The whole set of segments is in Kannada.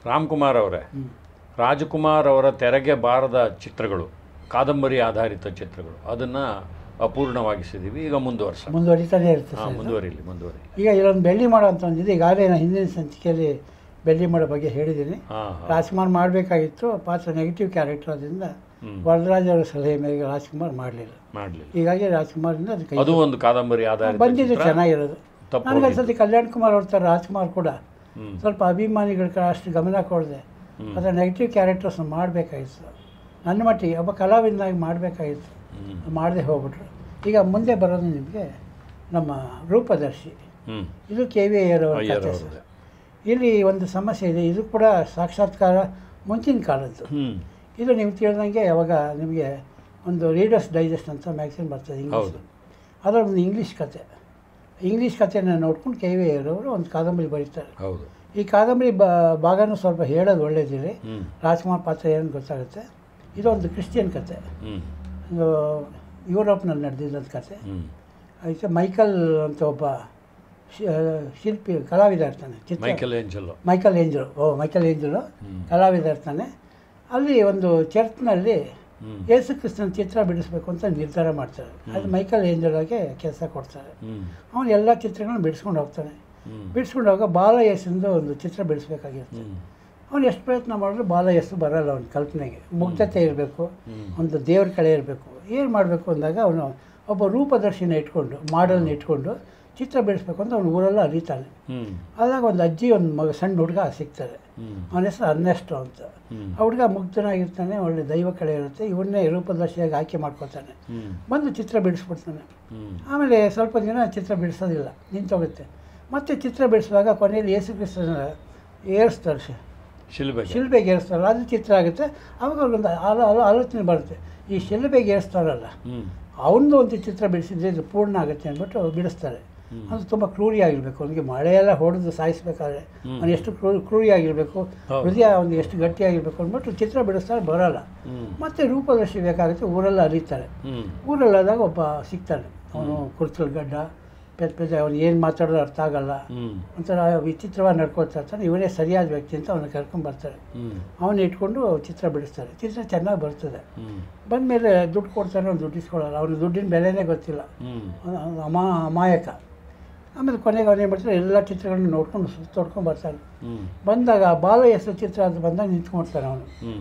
ರಾಮ್ಕುಮಾರ್ ಅವರೇ ರಾಜಕುಮಾರ್ ಅವರ ತೆರೆಗೆ ಬಾರದ ಚಿತ್ರಗಳು ಕಾದಂಬರಿ ಆಧಾರಿತ ಚಿತ್ರಗಳು ಅದನ್ನು ಅಪೂರ್ಣವಾಗಿಸಿದ್ದೀವಿ ಈಗ ಮುಂದುವರ್ಸ ಮುಂದುವರಿತಾನೆ ಇರುತ್ತೆ ಹಾಂ ಸರ್ ಮುಂದುವರಿಲಿ ಮುಂದುವರಿ ಈಗ ಇಲ್ಲೊಂದು ಬೆಳ್ಳಿ ಮಾಡೋ ಅಂತ ಒಂದಿದೆ ಈಗಾಗಲೇ ನಾನು ಹಿಂದಿನ ಸಂಚಿಕೆಯಲ್ಲಿ ಬೆಳ್ಳಿ ಮಾಡೋ ಬಗ್ಗೆ ಹೇಳಿದ್ದೀನಿ ಹಾಂ ಹಾಂ ರಾಜ್ಕುಮಾರ್ ಮಾಡಬೇಕಾಗಿತ್ತು ಪಾತ್ರ ನೆಗೆಟಿವ್ ಕ್ಯಾರೆಕ್ಟರ್ ಅದರಿಂದ ಹ್ಮ್. ವರದರಾಜ್ ಅವರ ಸಲಹೆ ಮೇರೆಗೆ ರಾಜ್ಕುಮಾರ್ ಮಾಡಲಿಲ್ಲ ಮಾಡಲಿ ಹೀಗಾಗಿ ರಾಜ್ಕುಮಾರಿಂದ ಅದು ಕೈ ಅದು ಒಂದು ಕಾದಂಬರಿ ಆಧಾರಿತ ಬಂದಿದೆ ಚಿತ್ರ. ಚೆನ್ನಾಗಿರೋದು ತಪ್ಪು ನನಗನ್ಸತಿ ಕಲ್ಯಾಣ್ ಕುಮಾರ್ ಅವ್ರ ಥರ ರಾಜ್ಕುಮಾರ್ ಕೂಡ ಹ್ಮ್. ಸ್ವಲ್ಪ ಅಭಿಮಾನಿಗಳ ಕಡೆ ಅಷ್ಟು ಗಮನ ಕೊಡದೆ ಅದರ ನೆಗೆಟಿವ್ ಕ್ಯಾರೆಕ್ಟರ್ಸ್ ಮಾಡಬೇಕಾಗಿತ್ತು ನನ್ನ ಮಟ್ಟಿಗೆ ಒಬ್ಬ ಕಲಾವಿದನಾಗಿ ಮಾಡಬೇಕಾಗಿತ್ತು ಹ್ಮ್. ಮಾಡದೆ ಹೋಗ್ಬಿಟ್ರು ಈಗ ಮುಂದೆ ಬರೋದು ನಿಮಗೆ ನಮ್ಮ ರೂಪದರ್ಶಿ ಹ್ಮ್ ಇದು ಕೆ ವಿ ಅಯ್ಯರವರ ಅಯ್ಯರ್ ಕಥೆ ಅವ್ರದ್ದೇ. ಸರ್. ಇಲ್ಲಿ ಒಂದು ಸಮಸ್ಯೆ ಇದೆ ಇದು ಕೂಡ ಸಾಕ್ಷಾತ್ಕಾರ ಮುಂಚಿನ ಕಾಲದ್ದು ಹ್ಮ್ ಇದು ನೀವು ತಿಳಿದಂಗೆ ಯಾವಾಗ ನಿಮಗೆ ಒಂದು ರೀಡರ್ಸ್ ಡೈಜೆಸ್ಟ್ ಅಂತ ಮ್ಯಾಗ್ಝಿನ್ ಬರ್ತದೆ ಇಂಗ್ಲೀಷ್ ಹೌದು. ಅದರ ಒಂದು ಇಂಗ್ಲೀಷ್ ಕತೆ ಇಂಗ್ಲೀಷ್ ಕಥೆಯನ್ನು ನೋಡ್ಕೊಂಡು ಕೆ ವಿ ಅಯ್ಯರವರು ಒಂದು ಕಾದಂಬರಿ ಬರೀತಾರೆ ಹೌದು ಈ ಕಾದಂಬರಿ ಬ ಭಾಗನೂ ಸ್ವಲ್ಪ ಹೇಳೋದು ಒಳ್ಳೇದಿದೆ ಹ್ಮ್ ರಾಜ್ಕುಮಾರ್ ಪಾತ್ರ ಏನು ಗೊತ್ತಾಗುತ್ತೆ ಇದು ಒಂದು ಕ್ರಿಶ್ಚಿಯನ್ ಕತೆ ಹ್ಮ್ ಇದು ಯುರೋಪ್ನಲ್ಲಿ ನಡೆದಿದ್ದಂಥ ಕತೆ ಹ್ಮ್ ಅದಕ್ಕೆ ಮೈಕಲ್ ಅಂತ ಒಬ್ಬ ಶಿ- ಶಿಲ್ಪಿ ಕಲಾವಿದ ಇರ್ತಾನೆ ಚಿತ್ರ Michael Angelo Michael Angelo oh Michael Angelo ಹ್ಮ್. ಕಲಾವಿದ ಇರ್ತಾನೆ ಅಲ್ಲಿ ಒಂದು ಚರ್ಚ್ನಲ್ಲಿ ಹ್ಮ್ ಯೇಸು ಕ್ರಿಸ್ತನ ಚಿತ್ರ ಬಿಡಿಸ್ಬೇಕು ಅಂತ ನಿರ್ಧಾರ ಮಾಡ್ತಾರೆ ಅದು ಮೈಕಲ್ ಏಂಜಲೋಗೆ ಕೆಲಸ ಕೊಡ್ತಾರೆ ಹ್ಮ್ ಅವನು ಎಲ್ಲ ಚಿತ್ರಗಳನ್ನ ಬಿಡಿಸ್ಕೊಂಡು ಹೋಗ್ತಾನೆ ಹ್ಮ್ ಬಿಡಿಸ್ಕೊಂಡು ಹೋಗ ಬಾಲ ಯೇಸುಂದು ಒಂದು ಚಿತ್ರ ಬಿಡಿಸ್ಬೇಕಾಗಿರುತ್ತೆ ಹ್ಮ್ ಅವನು ಎಷ್ಟು ಪ್ರಯತ್ನ ಮಾಡಿದ್ರು ಬಾಲ ಯೇಸು ಬರಲ್ಲ ಅವನ ಕಲ್ಪನೆಗೆ ಮುಗ್ಧತೆ ಇರಬೇಕು ಹ್ಮ್. ಒಂದು ದೇವ್ರ ಕಳೆ ಇರಬೇಕು ಏನು ಮಾಡಬೇಕು ಅಂದಾಗ ಅವನು ಒಬ್ಬ ರೂಪದರ್ಶಿನ ಇಟ್ಕೊಂಡು ಮಾಡಲ್ನ ಇಟ್ಕೊಂಡು ಚಿತ್ರ ಬಿಡಿಸ್ಬೇಕು ಅಂತ ಅವನು ಊರೆಲ್ಲ ಅರಿತಾನೆ ಹ್ಮ್ ಆದಾಗ ಒಂದು ಅಜ್ಜಿ ಒಂದು ಮಗ ಸಣ್ಣ ಹುಡುಗ ಸಿಗ್ತಾರೆ ಹ್ಮ್ ಅವನ ಹೆಸರು ಅನ್ನೆಸ್ಟು ಅಂತ ಹ್ಮ್ ಆ ಹುಡುಗ ಮುಗ್ಧನಾಗಿರ್ತಾನೆ ಒಳ್ಳೆ ದೈವ ಕಳೆ ಇರುತ್ತೆ ಇವನ್ನೇ ರೂಪದರ್ಶಿಯಾಗಿ ಆಯ್ಕೆ ಮಾಡ್ಕೊತಾನೆ ಹ್ಮ್ ಬಂದು ಚಿತ್ರ ಬಿಡಿಸ್ಬಿಡ್ತಾನೆ ಹ್ಮ್ ಆಮೇಲೆ ಸ್ವಲ್ಪ ದಿನ ಚಿತ್ರ ಬಿಡಿಸೋದಿಲ್ಲ ನಿಂತೋಗುತ್ತೆ ಮತ್ತೆ ಚಿತ್ರ ಬಿಡಿಸುವಾಗ ಕೊನೆಯಲ್ಲಿ ಯೇಸು ಕ್ರಿಸ್ತನ ಏರಿಸ್ತಾರೆ ಶಿ- ಶಿಲ್ಬೆಗೆ ಶಿಲ್ಬೆಗೆ ಏರಿಸ್ತಾರಲ್ಲ ಅದು ಚಿತ್ರ ಆಗುತ್ತೆ ಅವಾಗ ಅವ್ರಿಗೊಂದು ಆಲ ಆಲ ಆಲೋಚನೆ ಬರುತ್ತೆ ಈ ಶಿಲ್ಬೆಗೆ ಏರಿಸ್ತಾರಲ್ಲ ಹ್ಮ್ ಅವನದು ಒಂದು ಚಿತ್ರ ಬಿಡಿಸಿದ್ರೆ ಇದು ಪೂರ್ಣ ಆಗುತ್ತೆ ಅಂದ್ಬಿಟ್ಟು ಬಿಡಿಸ್ತಾರೆ ಹ್ಮ್. ಅದು ತುಂಬ ಕ್ರೂರಿಯಾಗಿರಬೇಕು ಅವನಿಗೆ ಮಳೆಯೆಲ್ಲ ಹೊಡೆದು ಸಾಯಿಸ್ಬೇಕಾದ್ರೆ ಹ್ಮ್. ಅವನು ಎಷ್ಟು ಕ್ರೂ ಕ್ರೂರಿಯಾಗಿರಬೇಕು ಹೌದು. ಹೃದಯ ಅವ್ನಿಗೆ ಎಷ್ಟು ಗಟ್ಟಿಯಾಗಿರಬೇಕು ಅಂದ್ಬಿಟ್ಟು ಚಿತ್ರ ಬಿಡಿಸ್ತಾರೆ ಬರೋಲ್ಲ ಹ್ಮ್ ಮತ್ತೆ ರೂಪದರ್ಶಿ ಬೇಕಾಗುತ್ತೆ ಊರೆಲ್ಲ ಅರಿತಾರೆ ಹ್ಮ್ ಊರಲ್ಲಾದಾಗ ಒಬ್ಬ ಸಿಗ್ತಾನೆ ಅವನು ಕುರ್ಚಲ್ ಗಡ್ಡ ಪೆದ್ದ ಪೆದ್ದ ಅವ್ನು ಏನು ಮಾತಾಡೋದು ಅರ್ಥ ಆಗಲ್ಲ ಹ್ಮ್ ಒಂಥರ ವಿಚಿತ್ರವಾಗಿ ನಡ್ಕೊಳ್ತಾ ಇರ್ತಾನೆ ಇವನೇ ಸರಿಯಾದ ವ್ಯಕ್ತಿ ಅಂತ ಅವನ್ನ ಕರ್ಕೊಂಡ್ಬರ್ತಾರೆ ಹ್ಮ್ ಅವನ್ನ ಇಟ್ಕೊಂಡು ಚಿತ್ರ ಬಿಡಿಸ್ತಾರೆ ಚಿತ್ರ ಚೆನ್ನಾಗಿ ಬರ್ತದೆ ಹ್ಮ್ ಬಂದಮೇಲೆ ದುಡ್ಡು ಕೊಡ್ತಾನೆ ಅವ್ನು ದುಡ್ಡು ಇಸ್ಕೊಳ್ಳಲ್ಲ ಅವ್ನಿಗೆ ದುಡ್ಡಿನ ಬೆಲೆನೇ ಗೊತ್ತಿಲ್ಲ ಹ್ಮ್ ಅವ್ನು- ಅವ್ನು ಅಮಾ ಅಮಾಯಕ ಆಮೇಲೆ ಕೊನೆಗೆ ಅವನು ಏನು ಮಾಡ್ತಾರೆ ಎಲ್ಲ ಚಿತ್ರಗಳನ್ನ ನೋಡ್ಕೊಂಡು ಸುತ್ತೋಡ್ಕೊಂಡು ಬರ್ತಾನೆ ಹ್ಮ್ ಬಂದಾಗ ಬಾಲ ಹೆಸರು ಚಿತ್ರ ಅಂತ ಬಂದಾಗ ನಿಂತ್ಕೊಳ್ತಾನೆ ಅವನು ಹ್ಮ್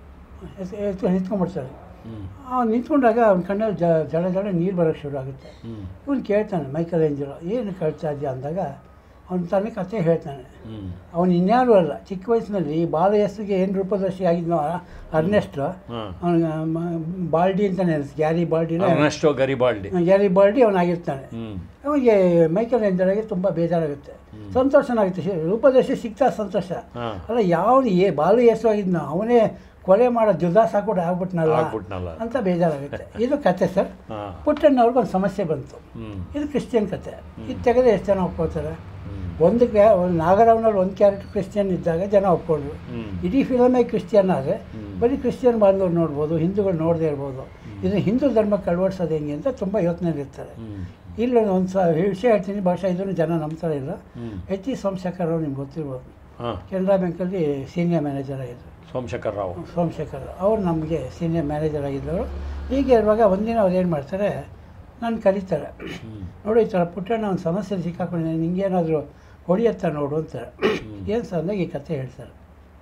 ನಿಂತ್ಕೊಂಡ್ಬಿಡ್ತಾನೆ ಹ್ಮ್ ಅವ್ನು ನಿಂತ್ಕೊಂಡಾಗ ಅವ್ನ ಕಣ್ಣಲ್ಲಿ ಜ ಜಡ ಜಡ ನೀರು ಬರೋಕ್ಕೆ ಶುರು ಆಗುತ್ತೆ ಹ್ಮ್ ಇವನು ಕೇಳ್ತಾನೆ ಮೈಕಲ್ ಏಂಜಲೋ ಏನು ಕೇಳ್ತಾ ಇದೆಯಾ ಅಂದಾಗ ಅವನು ತನ್ನ ಕತೆ ಹೇಳ್ತಾನೆ ಹ್ಮ್ ಅವನು ಇನ್ಯಾರು ಅಲ್ಲ ಚಿಕ್ಕ ವಯಸ್ಸಿನಲ್ಲಿ ಬಾಲ ಹೆಸರಿಗೆ ಏನು ರೂಪದರ್ಶಿ ಆಗಿದ್ನೋ ಅರ್ನೆಸ್ಟ್ ಹಾ ಅವನಿಗೆ ಬಾಲ್ಡಿ ಅಂತಾನೆ ಅನ್ಸುತ್ತೆ ಗ್ಯಾರಿ ಬಾಲ್ಡಿನ ಅರ್ನೆಸ್ಟೋ ಗರಿಬಾಲ್ಡಿ ಗ್ಯಾರಿ ಬಾಲ್ಡಿ ಅವನಾಗಿರ್ತಾನೆ ಹ್ಮ್ ಅವನಿಗೆ ಮೈಕಲ್ ಏಂಜಲೋಗೆ ತುಂಬ ಬೇಜಾರಾಗುತ್ತೆ ಸಂತೋಷನಾಗುತ್ತೆ ಶಿ- ರೂಪದರ್ಶಿ ಸಿಗ್ತಾ ಸಂತೋಷ ಹಾ ಅಲ್ಲ ಯಾವನು ಏ ಬಾಲ ಹೆಸರು ಆಗಿದ್ನೋ ಅವನೇ ಕೊಲೆ ಮಾಡೋ ಜುದಾಸ ಕೂಡ ಆಗ್ಬಿಟ್ನಲ್ಲ ಆಗ್ಬಿಟ್ನಲ್ಲ ಅಂತ ಬೇಜಾರಾಗುತ್ತೆ ಇದು ಕತೆ ಸರ್ ಹಾ ಪುಟ್ಟಣ್ಣವ್ರಿಗೆ ಒಂದು ಸಮಸ್ಯೆ ಬಂತು ಹ್ಮ್ ಇದು ಕ್ರಿಶ್ಚಿಯನ್ ಕತೆ ಇದು ತೆಗೆದ್ರೆ ಎಷ್ಟು ಜನ ಒಪ್ಕೋತಾರೆ ಹ್ಮ್ ಒಂದು ಕ್ಯಾ ಒಂದು ನಾಗರಾವ್ನಲ್ಲಿ ಒಂದು ಕ್ಯಾರೆಕ್ಟರ್ ಕ್ರಿಶ್ಚಿಯನ್ ಇದ್ದಾಗ ಜನ ಒಪ್ಕೊಂಡ್ರು ಹ್ಮ್ ಇಡೀ ಫಿಲಮೇ ಕ್ರಿಶ್ಚಿಯನ್ ಆದರೆ ಹ್ಮ್. ಬರೀ ಕ್ರಿಶ್ಚಿಯನ್ ಬಾಂಧವರು ನೋಡ್ಬೋದು ಹಿಂದೂಗಳು ನೋಡದೇ ಇರ್ಬೋದು ಇದನ್ನು ಹಿಂದೂ ಧರ್ಮಕ್ಕೆ ಅಳವಡಿಸೋದು ಹೆಂಗೆ ಅಂತ ತುಂಬ ಯೋಚನೆ ಇರ್ತಾರೆ ಹ್ಮ್ ಇಲ್ಲಿ ಒಂದು ಸ ವಿಷಯ ಹೇಳ್ತೀನಿ ಭಾಷೆ ಇದನ್ನು ಜನ ನಂಬ್ತಾರೆ ಇಲ್ಲ ಹ್ಮ್ ಎಚ್ ಇ ಸೋಮಶೇಖರ್ ಅವ್ರು ನಿಮ್ಗೆ ಗೊತ್ತಿರ್ಬೋದು ಹಾ ಕೆನರಾ ಬ್ಯಾಂಕಲ್ಲಿ ಸೀನಿಯರ್ ಮ್ಯಾನೇಜರ್ ಆಗಿದ್ದರು ಸೋಮಶೇಖರ್ ರಾವ್ ಸೋಮಶೇಖರ್ ಅವ್ರು ನಮಗೆ ಸೀನಿಯರ್ ಮ್ಯಾನೇಜರ್ ಆಗಿದ್ದವರು ಹೀಗೆ ಇರುವಾಗ ಒಂದಿನ ಅವ್ರು ಏನು ಮಾಡ್ತಾರೆ ನಾನು ಕರೀತಾರೆ ಹ್ಮ್ ನೋಡು ಈ ಥರ ಪುಟ್ಟಣ್ಣ ಒಂದು ಸಮಸ್ಯೆ ಸಿಕ್ಕಾಕೊಂಡಿದ್ದಾನೆ ನಿಂಗೇನಾದರೂ ಹೊಡಿಯತ್ತ ನೋಡು ಅಂತಾರೆ ಏನು ಸರ್ ಅಂದಾಗ ಈ ಕಥೆ ಹೇಳ್ತಾರೆ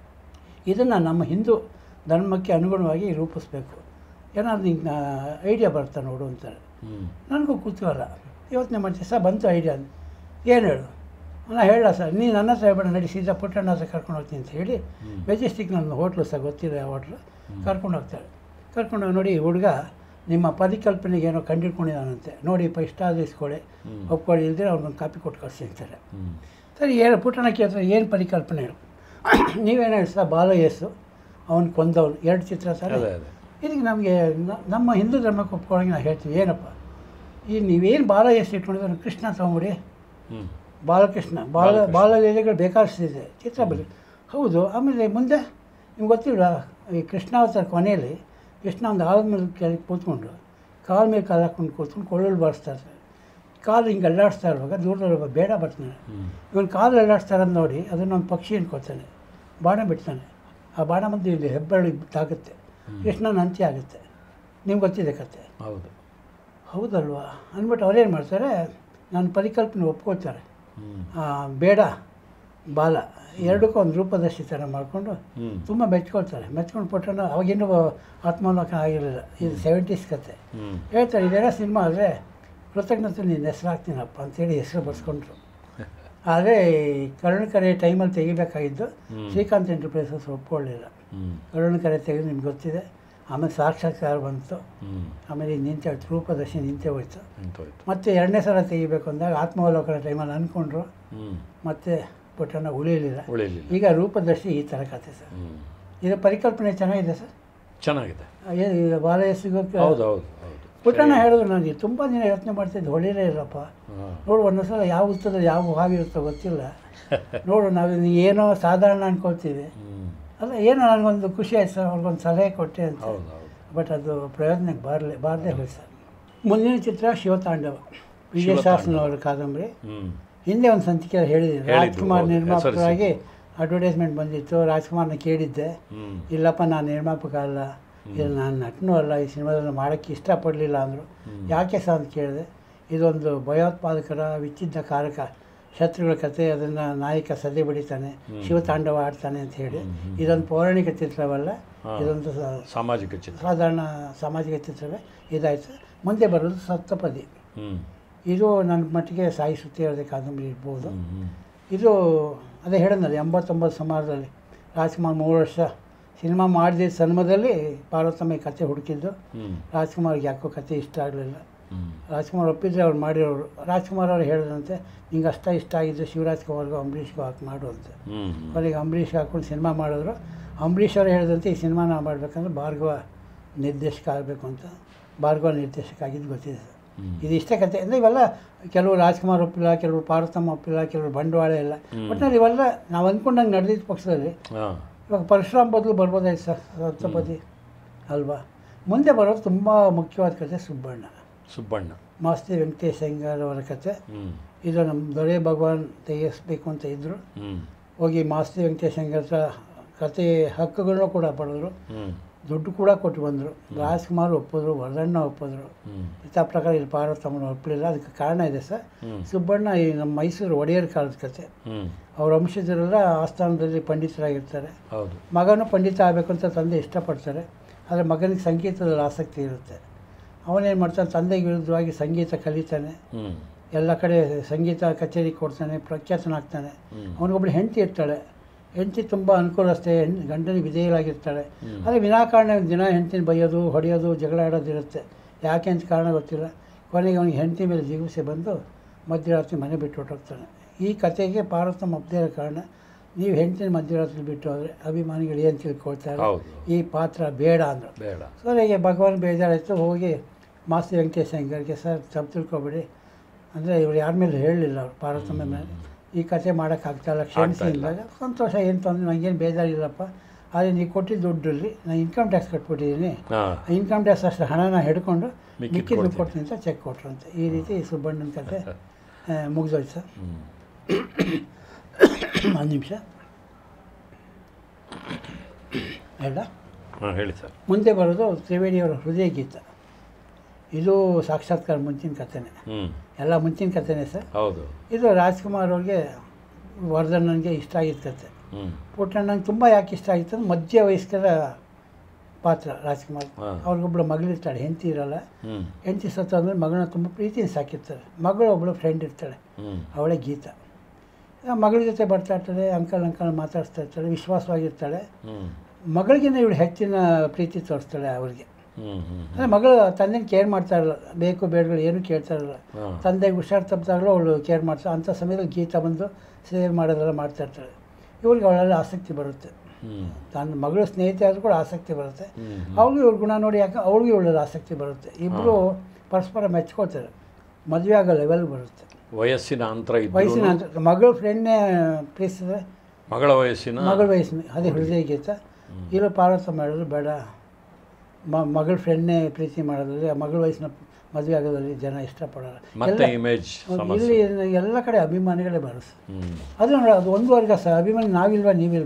ಇದನ್ನು ನಮ್ಮ ಹಿಂದೂ ಧರ್ಮಕ್ಕೆ ಅನುಗುಣವಾಗಿ ರೂಪಿಸ್ಬೇಕು ಏನಾದ್ರು ನಿಂಗೆ ಐಡಿಯಾ ಬರ್ತಾ ನೋಡು ಅಂತಾರೆ ಹ್ಮ್ ನನಗೂ ಕುತೂಹಲ ಯೋಚನೆ ಮಾಡ್ತೀನಿ ಸರ್ ಬಂತು ಐಡಿಯಾ ಏನು ಹೇಳು ನಾನು ಹೇಳ ಸರ್ ನೀನು ನನ್ನ ಹತ್ರ ಹೇಳ್ಬೇಡ ನಡಿ ಸೀದಾ ಪುಟ್ಟಣ್ಣ ಹತ್ರ ಕರ್ಕೊಂಡು ಹೋಗ್ತೀನಿ ಅಂತ ಹೇಳಿ ಹ್ಮ್. ಮೆಜೆಸ್ಟಿಕ್ ನನ್ನ ಹೋಟ್ಲು ಸಹ ಗೊತ್ತಿರೋ ಯಾವ ಹೋಟ್ಲು ಕರ್ಕೊಂಡು ಹೋಗ್ತಾರೆ ಕರ್ಕೊಂಡು ಹೋಗಿ ನೋಡಿ ಈ ಹುಡುಗ ನಿಮ್ಮ ಪರಿಕಲ್ಪನೆಗೆ ಏನೋ ಕಂಡಿಡ್ಕೊಂಡಿದ್ದಾನಂತೆ ನೋಡಿ ಪ ಇಷ್ಟ ಆದ್ರೆ ಇಸ್ಕೊಳ್ಳಿ ಹ್ಮ್. ಒಪ್ಕೊಳ್ಳಿ ಇಲ್ದಿರ ಅವ್ರನ್ನ ಕಾಪಿ ಕೊಟ್ಟು ಕಳಿಸಿ ಅಂತಾರೆ ಹ್ಮ್ ಸರಿ ಏನು ಪುಟ್ಟಣ ಕೇಳ್ತಾರೆ ಏನು ಪರಿಕಲ್ಪನೆ ಹೇಳು ನೀವೇನು ಹೇಳಿ ಸರ್ ಬಾಲ ಯೇಸು ಅವನು ಕೊಂದವನು ಎರಡು ಚಿತ್ರ ಸರ್ ಅದೇ ಅದೇ ಇದಕ್ಕೆ ನಮಗೆ ನ- ನಮ್ಮ ಹಿಂದೂ ಧರ್ಮಕ್ಕೆ ಒಪ್ಕೊಳ್ಳೋಂಗೆ ನಾವು ಹೇಳ್ತೀವಿ ಏನಪ್ಪ ಈ ನೀವೇನು ಬಾಲ ಯೇಸು ಇಟ್ಕೊಂಡಿದ್ರೆ ಕೃಷ್ಣ ತಗೊಂಬಿಡಿ ಹ್ಮ್ ಬಾಲಕೃಷ್ಣ ಬಾಲ ಬಾಲಲೀಲೆಗಳು ಬೇಕಾದಷ್ಟಿದೆ ಚಿತ್ರ ಬರಿ ಹೌದು ಆಮೇಲೆ ಮುಂದೆ ನಿಮ್ಗೆ ಗೊತ್ತಿಲ್ಲ ಈ ಕೃಷ್ಣಾವತಾರ ಕೊನೆಯಲ್ಲಿ ಕೃಷ್ಣ ಒಂದು ಆದ ಮೇಲೆ ಕೆಳಗೆ ಕೂತ್ಕೊಂಡು ಕಾಲ ಮೇಲೆ ಕಾಲು ಹಾಕ್ಕೊಂಡು ಕೂತ್ಕೊಂಡು ಕೊಳ್ಳಲು ಬಾರಿಸ್ತಾ ಇರ್ತಾರೆ ಕಾಲು ಹಿಂಗೆ ಅಲ್ಲಾಡಿಸ್ತಾ ಇರುವಾಗ ದೂರದಲ್ಲಿ ಒಬ್ಬ ಬೇಡ ಬರ್ತಾನೆ ಹ್ಮ್ ಇವನು ಕಾಲು ಅಲ್ಲಾಡಿಸ್ತಾರೆ ಅಂತ ನೋಡಿ ಅದನ್ನು ಒಂದು ಪಕ್ಷಿ ಅನ್ಕೋತಾನೆ ಬಾಣ ಬಿಡ್ತಾನೆ ಆ ಬಾಣ ಮಧ್ಯೆ ಇಲ್ಲಿ ಹೆಬ್ಬೆರಳು ತಾಗುತ್ತೆ ಕೃಷ್ಣನ ಅಂತ್ಯ ಆಗುತ್ತೆ ನಿಮ್ಗೆ ಗೊತ್ತಿದೆ ಕತೆ ಹೌದು ಹೌದಲ್ವಾ ಅಂದ್ಬಿಟ್ಟು ಅವ್ರೇನು ಮಾಡ್ತಾರೆ ನನ್ನ ಪರಿಕಲ್ಪನೆ ಒಪ್ಕೊಳ್ತಾರೆ ಹ್ಮ್ ಆ, ಬೇಡ ಬಾಲ ಎರಡಕ್ಕೂ ಒಂದು ರೂಪದರ್ಶಿ ಥರ ಮಾಡಿಕೊಂಡು ಹ್ಮ್ ತುಂಬ ಮೆಚ್ಕೊಳ್ತಾರೆ ಮೆಚ್ಕೊಂಡು ಪುಟ್ಟನ ಅವಾಗಿನ್ನೂ ಆತ್ಮಾವಲೋಕನ ಆಗಿರಲಿಲ್ಲ ಇದು ಸೆವೆಂಟೀಸ್ ಕತೆ ಹ್ಮ್ ಹೇಳ್ತಾರೆ ಇದೆಲ್ಲ ಸಿನಿಮಾ ಆದರೆ ಕೃತಜ್ಞತೆ ನಿನ್ನ ಹೆಸರು ಹಾಕ್ತೀನಪ್ಪ ಅಂತೇಳಿ ಹೆಸರು ಬರ್ಸ್ಕೊಂಡ್ರು ಆದರೆ ಕರುಣಕರೆ ಟೈಮಲ್ಲಿ ತೆಗಿಬೇಕಾಗಿದ್ದು ಹ್ಮ್. ಶ್ರೀಕಾಂತ್ ಎಂಟರ್ಪ್ರೈಸಸ್ ಒಪ್ಕೊಳ್ಳಿಲ್ಲ ಹ್ಮ್ ಕರುಣಕರೆ ತೆಗೆದು ನಿಮ್ಗೆ ಗೊತ್ತಿದೆ ಆಮೇಲೆ ಸಾಕ್ಷಾತ್ಕಾರ ಬಂತು ಹ್ಮ್ ಆಮೇಲೆ ಇದು ನಿಂತೆ ಹೋಯ್ತು ರೂಪದರ್ಶಿ ನಿಂತೆ ಹೋಯ್ತು ನಿಂತೋಯ್ತು ಮತ್ತೆ ಎರಡನೇ ಸಲ ತೆಗಿಬೇಕು ಅಂದಾಗ ಆತ್ಮಾವಲೋಕನ ಟೈಮಲ್ಲಿ ಅಂದ್ಕೊಂಡ್ರು ಹ್ಮ್ ಮತ್ತೆ ಪುಟ್ಟನ ಉಳಿಯಲಿಲ್ಲ ಉಳಿಲಿಲ್ಲ ಈಗ ರೂಪದರ್ಶಿ ಈ ಥರ ಕತೆ ಸರ್ ಹ್ಮ್ ಇದು ಪರಿಕಲ್ಪನೆ ಚೆನ್ನಾಗಿದೆ ಸರ್ ಚೆನ್ನಾಗಿದೆ ಏ- ಈಗ ಬಾಲಯ್ಯ ಸಿಗೋಕ್ಕೆ ಹೌದು ಹೌದು ಹೌದು ಪುಟ್ಟನ ಹೇಳಿದ್ರು ನನಗೆ ತುಂಬ ದಿನ ಯೋಚನೆ ಮಾಡ್ತಿದ್ದು ಹೊಳಿಲೇ ಇಲ್ಲಪ್ಪ ಹಾಂ ನೋಡು ಒಂದೊಂದು ಸಲ ಯಾವ ಹುತ್ತದಲ್ಲಿ ಯಾವ ಹಾವಿರುತ್ತೋ ಗೊತ್ತಿಲ್ಲ ನೋಡು ನಾವು ಇದನ್ನ ಏನೋ ಸಾಧಾರಣ ಅನ್ಕೊಳ್ತೀವಿ ಹ್ಮ್ ಅಲ್ಲ ಏನೋ ನನಗೊಂದು ಖುಷಿ ಆಯ್ತು ಸರ್ ಅವ್ರಿಗೊಂದು ಸಲಹೆ ಕೊಟ್ಟೆ ಅಂತ ಹೌದು ಹೌದು ಬಟ್ ಅದು ಪ್ರಯೋಜನಕ್ಕೆ ಬರಲೇ ಬಾರದೇ ಹೋಯ್ತು ಸರ್ ಮುಂದಿನ ಚಿತ್ರ ಶಿವತಾಂಡವ ವಿಜಯ ಶಿವತಾಂಡವ. ಶಾಸನವರ ಕಾದಂಬರಿ ಹ್ಮ್ ಹಿಂದೆ ಒಂದು ಸಂಚಿಕೆ ಹೇಳಿದ್ದೀನಿ ಹೇಳಿದ್ರು, ರಾಜ್ಕುಮಾರ್ ಹೌದು, ನಿರ್ಮಾಪಕರಾಗಿ ಅಡ್ವರ್ಟೈಸ್ಮೆಂಟ್ ಬಂದಿತ್ತು ರಾಜ್ಕುಮಾರ್ನ ಕೇಳಿದ್ದೆ ಹ್ಮ್ ಇಲ್ಲಪ್ಪ ನಾನು ನಿರ್ಮಾಪಕ ಅಲ್ಲ ಇದು ನಾನು ನಟನೂ ಅಲ್ಲ ಈ ಸಿನಿಮಾದಲ್ಲಿ ಮಾಡೋಕ್ಕೆ ಇಷ್ಟಪಡಲಿಲ್ಲ ಅಂದರು ಹ್ಮ್. ಯಾಕೆ ಸಹ ಅಂತ ಕೇಳಿದೆ ಇದೊಂದು ಭಯೋತ್ಪಾದಕರ ವಿಚ್ಛಿನ್ನ ಕಾರಕ ಶತ್ರುಗಳ ಕತೆ ಅದನ್ನು ನಾಯಕ ಸದೆ ಬಡಿತಾನೆ ಹ್ಮ್. ಶಿವತಾಂಡವ ಆಡ್ತಾನೆ ಅಂತ ಹೇಳಿ ಹ್ಮ್, ಹ್ಮ್. ಇದೊಂದು ಪೌರಾಣಿಕ ಚಿತ್ರವಲ್ಲ ಹಾ. ಇದೊಂದು ಸ- ಸಾಮಾಜಿಕ ಚಿತ್ರ ಸಾಧಾರಣ ಸಾಮಾಜಿಕ ಚಿತ್ರವೇ ಇದಾಯಿತು ಮುಂದೆ ಬರೋದು ಸಪ್ತಪದಿ ಹ್ಮ್ ಇದು ನನ್ನ ಮಟ್ಟಿಗೆ ಸಾಯಿ ಸುತ್ತಿ ಹೇಳದೆ ಕಾದಂಬರಿ ಇರ್ಬೋದು ಹ್ಮ್ ಹ್ಮ್ ಇದು ಅದೇ ಹೇಳಿದ್ನಲ್ಲ ಎಂಬತ್ತೊಂಬತ್ತು ಸುಮಾರದಲ್ಲಿ ರಾಜ್ಕುಮಾರ್ ಮೂರು ವರ್ಷ ಸಿನಿಮಾ ಮಾಡಿದ ಸನ್ಮದಲ್ಲಿ ಪಾರ್ವತಮ್ಮ ಈ ಕತೆ ಹುಡುಕಿದ್ದು ಹ್ಮ್ ರಾಜ್ಕುಮಾರ್ಗೆ ಯಾಕೋ ಕತೆ ಇಷ್ಟ ಆಗಲಿಲ್ಲ ಹ್ಮ್ ರಾಜ್ಕುಮಾರ್ ಒಪ್ಪಿದ್ರೆ ಅವ್ರು ಮಾಡಿರೋರು ರಾಜ್ಕುಮಾರ್ ಅವ್ರು ಹೇಳಿದಂತೆ ನಿಂಗೆ ಅಷ್ಟ ಇಷ್ಟ ಆಗಿದ್ದು ಶಿವರಾಜ್ ಕುಮಾರ್ಗೂ ಅಂಬರೀಷ್ಗೂ ಹಾಕಿ ಮಾಡು ಅಂತ ಹ್ಮ್ ಹ್ಮ್ ಕೊನೆಗೆ ಅಂಬರೀಷ್ ಹಾಕ್ಕೊಂಡು ಸಿನಿಮಾ ಮಾಡಿದ್ರು ಅಂಬರೀಷ್ ಅವರು ಹೇಳಿದಂತೆ ಈ ಸಿನಿಮಾ ನಾವು ಮಾಡಬೇಕಂದ್ರೆ ಭಾರ್ಗವ ನಿರ್ದೇಶಕ ಆಗಬೇಕು ಅಂತ ಭಾರ್ಗವ ನಿರ್ದೇಶಕ ಆಗಿದ್ದು ಗೊತ್ತಿದೆ ಸರ್ ಹ್ಮ್. ಇದು ಇಷ್ಟೇ ಕತೆ ಅಂದರೆ ಇವೆಲ್ಲ ಕೆಲವು ರಾಜ್ಕುಮಾರ್ ಒಪ್ಪಿಲ್ಲ ಕೆಲವರು ಪಾರ್ವತಮ್ಮ ಒಪ್ಪಿಲ್ಲ ಕೆಲವರು ಬಂಡವಾಳ ಇಲ್ಲ ಹ್ಮ್. ಒಟ್ಟಿನಲ್ಲಿ ಇವೆಲ್ಲ ನಾವು ಅಂದ್ಕೊಂಡಂಗೆ ನಡೆದಿದ್ದ ಪಕ್ಷದಲ್ಲಿ ಹಾ ಇವಾಗ ಪರಶುರಾಮ್ ಬದಲು ಬರ್ಬೋದಾಯ್ತು ಸರ್ ಸಪ್ತಪದಿ ಅಲ್ವಾ ಮುಂದೆ ಬರೋದು ತುಂಬ ಮುಖ್ಯವಾದ ಕತೆ ಸುಬ್ಬಣ್ಣ ಸುಬ್ಬಣ್ಣ ಮಾಸ್ತಿ ವೆಂಕಟೇಶ್ ಅಯ್ಯಂಗಾರ್ ಅವರ ಕತೆ ಹ್ಮ್ ಇದು ನಮ್ಮ ದೊರೆ ಭಗವಾನ್ ತೆಗೆಸ್ಬೇಕು ಅಂತ ಇದ್ದರು ಹ್ಮ್ ಹೋಗಿ ಮಾಸ್ತಿ ವೆಂಕಟೇಶ್ ಅಯ್ಯಂಗಾರ್ ಹತ್ರ ಕತೆ ಹಕ್ಕುಗಳನ್ನೂ ಕೂಡ ಪಡೆದ್ರು ಹ್ಮ್ ದುಡ್ಡು ಕೂಡ ಕೊಟ್ಟು ಬಂದರು ರಾಜ್ಕುಮಾರ್ ಒಪ್ಪಿದ್ರು ವರದಣ್ಣ ಒಪ್ಪಿದ್ರು ಹ್ಮ್ ಇಂಥ ಪ್ರಕಾರ ಇಲ್ಲಿ ಪಾರ್ವತಮ್ಮನ ಒಪ್ಪಲಿಲ್ಲ ಅದಕ್ಕೆ ಕಾರಣ ಇದೆ ಸರ್ ಹ್ಮ್ ಸುಬ್ಬಣ್ಣ ಈ ನಮ್ಮ ಮೈಸೂರು ಒಡೆಯರ್ ಕಾಲದ ಕತೆ ಹ್ಮ್ ಅವ್ರ ವಂಶಜರೆಲ್ಲ ಆಸ್ಥಾನದಲ್ಲಿ ಪಂಡಿತರಾಗಿರ್ತಾರೆ ಹೌದು ಮಗನೂ ಪಂಡಿತ ಆಗಬೇಕು ಅಂತ ತಂದೆ ಇಷ್ಟಪಡ್ತಾರೆ ಆದರೆ ಮಗನಿಗೆ ಸಂಗೀತದಲ್ಲಿ ಆಸಕ್ತಿ ಇರುತ್ತೆ ಅವನೇನು ಮಾಡ್ತಾನೆ ತಂದೆಗೆ ವಿರುದ್ಧವಾಗಿ ಸಂಗೀತ ಕಲಿತಾನೆ ಹ್ಮ್ ಎಲ್ಲ ಕಡೆ ಸಂಗೀತ ಕಚೇರಿ ಕೊಡ್ತಾನೆ ಪ್ರಖ್ಯಾತನಾಗ್ತಾನೆ ಹ್ಮ್ ಅವನಿಗೊಬ್ಬಳು ಹೆಂಡತಿ ಇರ್ತಾಳೆ ಹೆಂಡತಿ ತುಂಬ ಅನುಕೂಲಸ್ಥೆ ಹೆಣ್ ಗಂಡನಿಗೆ ವಿಧೇಯರಾಗಿರ್ತಾಳೆ ಹ್ಮ್. ಆದರೆ ವಿನಾಕಾರಣ ದಿನ ಹೆಂಡತಿನ ಬೈಯೋದು ಹೊಡೆಯೋದು ಜಗಳ ಆಡೋದಿರುತ್ತೆ ಯಾಕೆ ಅಂತ ಕಾರಣ ಗೊತ್ತಿಲ್ಲ ಕೊನೆಗೆ ಅವನಿಗೆ ಹೆಂಡತಿ ಮೇಲೆ ಜಿಗುಪ್ಸೆ ಬಂದು ಮಧ್ಯರಾತ್ರಿ ಮನೆ ಬಿಟ್ಟು ಹೊರಟೋಗ್ತಾನೆ ಈ ಕತೆಗೆ ಪಾರ್ವತಮ್ಮ ಒಪ್ಪದೇ ಇರೋ ಕಾರಣ ನೀವು ಹೆಂಡತಿನ ಮಧ್ಯರಾತ್ರಿ ಬಿಟ್ಟು ಹೋದರೆ ಅಭಿಮಾನಿಗಳು ಏನು ತಿಳ್ಕೊಳ್ತಾರೆ ಹೌದು ಈ ಪಾತ್ರ ಬೇಡ ಅಂದರು ಬೇಡ ಸರ್ ಹೀಗೆ ಭಗವಾನ್ ಬೇಜಾರಾಯಿತು ಹೋಗಿ ಮಾಸ್ತಿ ವೆಂಕಟೇಶ್ ಅಯ್ಯಂಗಾರ್ಗೆ ಸರ್ ತಪ್ಪು ತಿಳ್ಕೊಬೇಡಿ ಅಂದರೆ ಇವ್ರು ಯಾರ ಮೇಲೆ ಹೇಳಲಿಲ್ಲ ಅವ್ರು ಪಾರ್ವತಮ್ಮ ಮೇಲೆ ಈ ಕತೆ ಮಾಡೋಕ್ಕಾಗ್ತಾಯಿಲ್ಲ ಕ್ಷಮಿಸಿ ಆಗ್ತಾ ಇಲ್ಲ. ಅಂದಾಗ ಸಂತೋಷ ಏನು ತೊಂದರೆ ನನಗೇನು ಬೇಜಾರಿಲ್ಲಪ್ಪ ಆದರೆ ನೀವು ಕೊಟ್ಟಿದ್ದ ದುಡ್ಡಲ್ಲಿ ನಾನು ಇನ್ಕಮ್ ಟ್ಯಾಕ್ಸ್ ಕಟ್ಬಿಟ್ಟಿದ್ದೀನಿ ಹಾ ಇನ್ಕಮ್ ಟ್ಯಾಕ್ಸ್ ಅಷ್ಟು ಹಣನ ಹಿಡ್ಕೊಂಡು ಮಿಕ್ಕಿದ್ದು ಮಿಕ್ಕಿದ್ದು ಕೊಡ್ತೀನಿ. ಕೊಡ್ತೀನಿ ಅಂತ ಚೆಕ್ ಕೊಟ್ರಂತೆ ಈ ರೀತಿ ಸುಬ್ಬಣ್ಣನ ಕತೆ ಮುಗಿದೋಯ್ತು ಸರ್ ಹ್ಮ್ ಒಂದು ನಿಮಿಷ ಹೇಳ ಹಾ ಹೇಳಿ ಸರ್ ಮುಂದೆ ಬರೋದು ತ್ರಿವೇಣಿಯವರ ಹೃದಯ ಗೀತ ಇದು ಸಾಕ್ಷಾತ್ಕಾರ ಮುಂಚಿನ ಕಥೆನೇ ಹ್ಮ್ ಎಲ್ಲ ಮುಂಚಿನ ಕಥೆನೇ ಸರ್ ಹೌದು ಇದು ರಾಜ್ಕುಮಾರ್ ಅವ್ರಿಗೆ ವರ್ಧಣ್ಣನಿಗೆ ಇಷ್ಟ ಆಗಿದ್ದ ಕತೆ ಹ್ಮ್ ಪುಟ್ಟಣ್ಣಂಗೆ ತುಂಬ ಯಾಕೆ ಇಷ್ಟ ಆಗಿತ್ತು ಅಂದ್ರೆ ಮಧ್ಯ ವಯಸ್ಕರ ಪಾತ್ರ ರಾಜ್ಕುಮಾರ್ ಹಾ. ಅವ್ರಿಗೊಬ್ಳು ಮಗಳಿರ್ತಾಳೆ ಹೆಂಡತಿ ಇರಲ್ಲ ಹ್ಮ್ ಹೆಂಡತಿ ಸತ್ತು ಅಂದರೆ ಮಗಳನ್ನ ತುಂಬ ಪ್ರೀತಿಯಿಂದ ಸಾಕಿರ್ತಾರೆ ಮಗಳು ಒಬ್ಬಳು ಫ್ರೆಂಡ್ ಇರ್ತಾಳೆ ಹ್ಮ್ ಅವಳೇ ಗೀತ ಆ ಮಗಳ ಜೊತೆ ಬರ್ತಾ ಇರ್ತಾಳೆ ಅಂಕಲ್ ಅಂಕಲ್ ಮಾತಾಡಿಸ್ತಾ ಇರ್ತಾಳೆ ವಿಶ್ವಾಸವಾಗಿರ್ತಾಳೆ ಹ್ಮ್ ಮಗಳಿಗಿಂತ ಇವಳು ಹೆಚ್ಚಿನ ಪ್ರೀತಿ ತೋರಿಸ್ತಾಳೆ ಅವರಿಗೆ ಹ್ಮ್ ಹ್ಮ್ ಅಂದರೆ ಮಗಳು ತಂದೆನ ಕೇರ್ ಮಾಡ್ತಾ ಇರಲ್ಲ ಬೇಕು ಬೇಡಗಳು ಏನೂ ಕೇಳ್ತಾ ಇರಲ್ಲ ಹಾ ತಂದೆಗೆ ಹುಷಾರು ತಪ್ಪಿದಾಗಲೂ ಅವಳು ಕೇರ್ ಮಾಡ್ತಾಳೆ ಅಂಥ ಸಮಯದಲ್ಲಿ ಗೀತ ಬಂದು ಸೇವ್ ಮಾಡೋದೆಲ್ಲ ಮಾಡ್ತಾ ಇರ್ತಾಳೆ ಇವ್ರಿಗೆ ಅವಳೆಲ್ಲ ಆಸಕ್ತಿ ಬರುತ್ತೆ ಹ್ಮ್ ತನ್ನ ಮಗಳು ಸ್ನೇಹಿತೆ ಆದರೂ ಕೂಡ ಆಸಕ್ತಿ ಬರುತ್ತೆ ಹ್ಮ್ ಅವ್ಳಿಗೂ ಇವ್ರ ಗುಣ ನೋಡಿ ಯಾಕೆ ಅವಳಿಗೂ ಇವಳಲ್ಲಿ ಆಸಕ್ತಿ ಬರುತ್ತೆ ಇಬ್ಬರು ಪರಸ್ಪರ ಮೆಚ್ಕೋತಾರೆ ಮದುವೆ ಆಗೋ ಲೆವೆಲ್ ಬರುತ್ತೆ ವಯಸ್ಸಿನ ಅಂತರ ವಯಸ್ಸಿನ ಇದ್ದು ಅಂತ ಮಗಳು ಫ್ರೆಂಡ್ನೇ ಪ್ರೀತಿಸಿದ್ರೆ ಮಗಳ ವಯಸ್ಸಿನ ಮಗಳ ವಯಸ್ಸಿನ ಅದೇ ಹೃದಯ ಗೀತ ಇರೋ ಪಾರ್ವತ ಮಾಡೋದು ಬೇಡ ಮ ಮಗಳ ಫ್ರೆಂಡ್ನೇ ಪ್ರೀತಿ ಮಾಡೋದ್ರಲ್ಲಿ ಆ ಮಗಳ ವಯಸ್ಸಿನ ಮದುವೆ ಆಗೋದ್ರಲ್ಲಿ ಜನ ಇಷ್ಟಪಡಲ್ಲ ಮತ್ತೆ ಎಲ್ಲ- ಇಮೇಜ್ ಇಲ್ಲಿ ಸಮಸ್ಯೆ ಎಲ್ಲ ಕಡೆ ಅಭಿಮಾನಿಗಳೇ ಬರುತ್ತೆ ಹ್ಮ್ ಅದು ನೋಡಿ ಅದು ಒಂದು ವರ್ಗ ಸರ್ ಅಭಿಮಾನಿ ನಾವಿಲ್ವಾ ನೀವಿಲ್ವಾ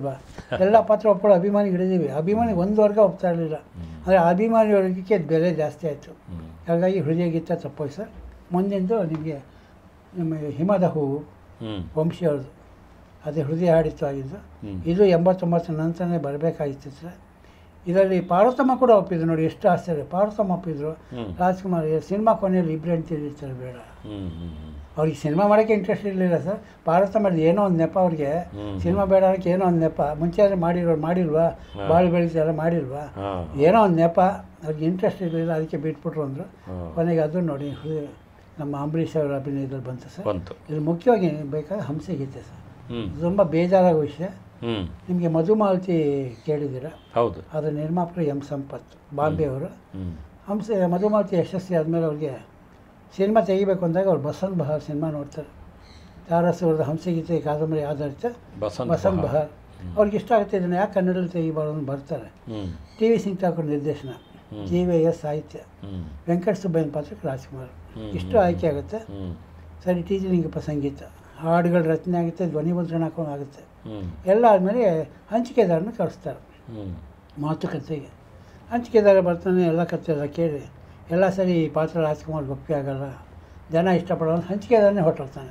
ಎಲ್ಲ ಪಾತ್ರ ಒಪ್ಕೊಳ್ಳೋ ಅಭಿಮಾನಿಗಳಿದ್ದೀವಿ ಅಭಿಮಾನಿ ಒಂದು ವರ್ಗ ಒಪ್ತಾ ಇರಲಿಲ್ಲ ಆದರೆ ಅಭಿಮಾನಿ ವರ್ಗಕ್ಕೆ ಬೆಲೆ ಜಾಸ್ತಿ ಆಯಿತು ಹ್ಮ್. ಹಾಗಾಗಿ ಹೃದಯ ಗೀತ ತಪ್ಪೋಯ್ತು ಸರ್ ಮುಂದಿಂದು ನಿಮಗೆ ನಮ್ಮ ಹಿಮದ ಹೂವು ಹ್ಮ್ ವಂಶಿ ಅವ್ರದ್ದು ಅದೇ ಹೃದಯ ಹಾಡಿತ್ತು ಆಗಿದ್ದು ಹ್ಮ್. ಇದು ಎಂಬತ್ತೊಂಬತ್ತು ನಂತರನೇ ಬರಬೇಕಾಗಿತ್ತು ಸರ್ ಇದರಲ್ಲಿ ಪಾರ್ವತಮ್ಮ ಕೂಡ ಒಪ್ಪಿದ್ರು ನೋಡಿ ಎಷ್ಟು ಆಶ್ಚರ್ಯ ಪಾರ್ವತಮ್ಮ ಒಪ್ಪಿದ್ರು ಹ್ಮ್. ರಾಜ್ಕುಮಾರ್ ಸಿನಿಮಾ ಕೊನೆಯಲ್ಲಿ ಇಬ್ಬರು ಅಂತಿರ್ತಾರೆ ಬೇಡ ಹ್ಮ್ ಹ್ಮ್ ಹ್ಮ್. ಅವ್ರಿಗೆ ಸಿನಿಮಾ ಮಾಡೋಕ್ಕೆ ಇಂಟ್ರೆಸ್ಟ್ ಇರಲಿಲ್ಲ ಸರ್ ಪಾರ್ವತಮ್ಮಲ್ಲಿ ಏನೋ ಒಂದು ನೆಪ ಅವ್ರಿಗೆ ಹ್ಮ್. ಸಿನಿಮಾ ಬೇಡ ಅನ್ನೋಕ್ಕೆ ಏನೋ ಒಂದು ನೆಪ ಮುಂಚೆ ಆದ್ರೆ ಮಾಡಿರೋ ಮಾಡಿಲ್ವಾ ಹಾ. ಬಾಳು ಬೆಳೀತಾರ ಮಾಡಿಲ್ವಾ ಹಾ. ಏನೋ ಒಂದು ನೆಪ ಅವ್ರಿಗೆ ಇಂಟ್ರೆಸ್ಟ್ ಇರಲಿಲ್ಲ ಅದಕ್ಕೆ ಬಿಟ್ಬಿಟ್ರು ಅಂದರು ಹಾ. ಕೊನೆಗೆ ಅದು ನೋಡಿ ಹೃದಯ- ನಮ್ಮ ಅಂಬರೀಷ್ ಅವರ ಅಭಿನಯದಲ್ಲಿ ಬಂತು ಸರ್ ಬಂತು ಇದು ಮುಖ್ಯವಾಗಿ ಬೇಕಾದ್ರೆ ಹಂಸಗೀತೆ ಸರ್ ಹ್ಮ್ ತುಂಬ ಬೇಜಾರಾಗೋ ವಿಷಯ ಹ್ಮ್ ನಿಮಗೆ ಮಧುಮಾಲತಿ ಕೇಳಿದ್ದೀರಾ ಹೌದು ಅದರ ನಿರ್ಮಾಪಕರು ಎಂ ಸಂಪತ್ ಬಾಂಬೆ ಅವರು ಹ್ಮ್ ಹಂಸ ಮಧುಮಾಲತಿ ಯಶಸ್ವಿ ಆದಮೇಲೆ ಅವ್ರಿಗೆ ಸಿನಿಮಾ ತೆಗಿಬೇಕು ಅಂದಾಗ ಅವ್ರು ಬಸಂತ್ ಬಹಾರ್ ಸಿನಿಮಾ ನೋಡ್ತಾರೆ ತಾರಸ್ ಅವ್ರದ್ದು ಹಂಸಗೀತೆ ಕಾದಂಬರಿ ಆಧಾರಿತ ಬಸಂತ್ ಬಸಂತ್ ಬಹಾರ್. ಬಹಾರ್ ಅವ್ರಿಗೆ ಇಷ್ಟ ಆಗುತ್ತೆ ಇದನ್ನು ಯಾಕೆ ಕನ್ನಡದಲ್ಲಿ ತೆಗಿಬಾರ್ದು ಅಂತ ಬರ್ತಾರೆ ಹ್ಮ್ ಟಿ ವಿ ಸಿಂಗ್ ಠಾಕೂರ್ ನಿರ್ದೇಶನ ಹ್ಮ್. ಜಿ ವಿ ಎಸ್ ಸಾಹಿತ್ಯ ಹ್ಮ್ ವೆಂಕಟ ಸುಬ್ಬಯ್ಯನ ಪಾತ್ರಕ್ಕೆ ರಾಜ್ಕುಮಾರ್ ಹ್ಮ್. ಇಷ್ಟು ಆಯ್ಕೆ ಆಗುತ್ತೆ ಹ್ಮ್ ಸರಿ ಟಿ ಜಿ ಲಿಂಗಪ್ಪ ಸಂಗೀತ ಹಾಡುಗಳ ರಚನೆ ಆಗುತ್ತೆ ಧ್ವನಿ ಮುದ್ರಣ ಆಗುತ್ತೆ ಹ್ಮ್ ಎಲ್ಲ ಆದಮೇಲೆ ಹಂಚಿಕೆದಾರನ ಕಳಿಸ್ತಾರೆ ಹ್ಮ್ ಮಾತುಕತೆಗೆ ಹಂಚಿಕೆದಾರ ಬರ್ತಾನೆ ಎಲ್ಲ ಕತೆ ಎಲ್ಲ ಕೇಳಿ ಎಲ್ಲ ಸರಿ ಈ ಪಾತ್ರ ರಾಜ್ಕುಮಾರ್ ಒಪ್ಪಿಗೆ ಆಗಲ್ಲ ಜನ ಇಷ್ಟಪಡೋದು ಹಂಚಿಕೆದಾರನೇ ಹೊರಟೋಗ್ತಾನೆ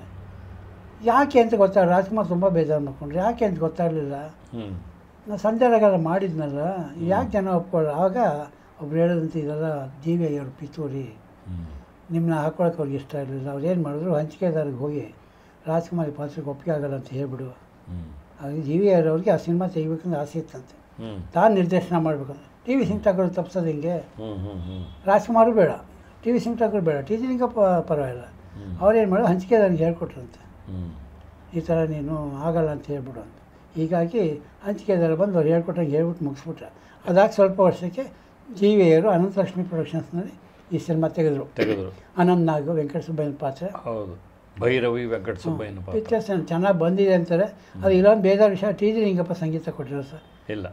ಯಾಕೆ ಅಂತ ಗೊತ್ತಾಗ ರಾಜ್ಕುಮಾರ್ ತುಂಬ ಬೇಜಾರು ಮಾಡ್ಕೊಂಡ್ರು ಯಾಕೆ ಅಂತ ಗೊತ್ತಾಗಲಿಲ್ಲ ಹ್ಮ್ ನಾನು ಸಂಜೆರಾಗೆಲ್ಲ ಮಾಡಿದ್ನಲ್ಲ ಯಾಕೆ ಜನ ಒಪ್ಕೊಳ್ಳ ಆಗ ಒಬ್ರು ಹೇಳೋದಂತ ಇದೆಲ್ಲ ಜಿ ವಿ ಅಯ್ಯವ್ರು ಪಿತೂರಿ ಹ್ಮ್ ನಿಮ್ಮನ್ನ ಹಾಕೊಳಕ್ಕೆ ಅವ್ರಿಗೆ ಇಷ್ಟ ಇರಲಿಲ್ಲ ಅವ್ರು ಏನು ಮಾಡಿದ್ರು ಹಂಚಿಕೆದಾರಿಗೆ ಹೋಗಿ ರಾಜ್ಕುಮಾರ್ ಈ ಪಾತ್ರಕ್ಕೆ ಒಪ್ಪಿಗೆ ಆಗಲ್ಲ ಅಂತ ಹೇಳ್ಬಿಡು ಹ್ಮ್ ಹಾಗೆ ಜಿ ವಿ ಅವ್ರಿಗೆ ಆ ಸಿನಿಮಾ ತೆಗಿಬೇಕಂತ ಆಸೆ ಇತ್ತಂತೆ ಹ್ಮ್ ತಾನು ನಿರ್ದೇಶನ ಮಾಡಬೇಕಂತ ಟಿ ವಿ ಸಿಂಗ್ ಠಾಕೂರ್ ತಪ್ಸೋದು ಹಿಂಗೆ ಹ್ಮ್ ಹ್ಮ್ ಹ್ಮ್ ರಾಜ್ಕುಮಾರು ಬೇಡ ಟಿ ವಿ ಸಿಂಗ್ ಠಾಕೂರ್ ಬೇಡ ಟಿ ಜಿ ಲಿಂಗಪ್ಪ ಪರವಾಗಿಲ್ಲ ಹ್ಮ್. ಅವ್ರೇನು ಮಾಡೋದು ಹಂಚಿಕೆದಾರಿಗೆ ಹೇಳ್ಕೊಟ್ರಂತೆ ಹ್ಮ್ ಈ ಥರ ನೀನು ಆಗಲ್ಲ ಅಂತ ಹೇಳ್ಬಿಡು ಅಂತ ಹೀಗಾಗಿ ಹಂಚಿಕೆದಾರ ಬಂದು ಅವ್ರು ಹೇಳ್ಕೊಟ್ಟಂಗೆ ಹೇಳ್ಬಿಟ್ಟು ಮುಗಿಸ್ಬಿಟ್ರೆ ಅದಾಗಿ ಸ್ವಲ್ಪ ವರ್ಷಕ್ಕೆ ಜಿ ವಿ ಅವರು ಅನಂತಲಕ್ಷ್ಮಿ ಪ್ರೊಡಕ್ಷನ್ಸ್ನಲ್ಲಿ ಈ ಸಿನಿಮಾ ತೆಗೆದರು ತೆಗೆದ್ರು ಅನಂತ್ ನಾಗ್ ವೆಂಕಟ ಸುಬ್ಬಯ್ಯನ ಪಾತ್ರ ಹೌದು ಭೈರವಿ ವೆಂಕಟ ಸುಬ್ಬಯ್ಯನ ಪಾತ್ರ ಪಿಕ್ಚರ್ಸ್ ಚೆನ್ನಾಗಿ ಬಂದಿದೆ ಅಂತಾರೆ ಅದು ಇಲ್ಲೊಂದು ಬೇಜಾರು ವಿಷಯ ಟಿ ಜಿ ಲಿಂಗಪ್ಪ ಸಂಗೀತ ಕೊಟ್ಟಿರೋ ಸರ್ ಇಲ್ಲ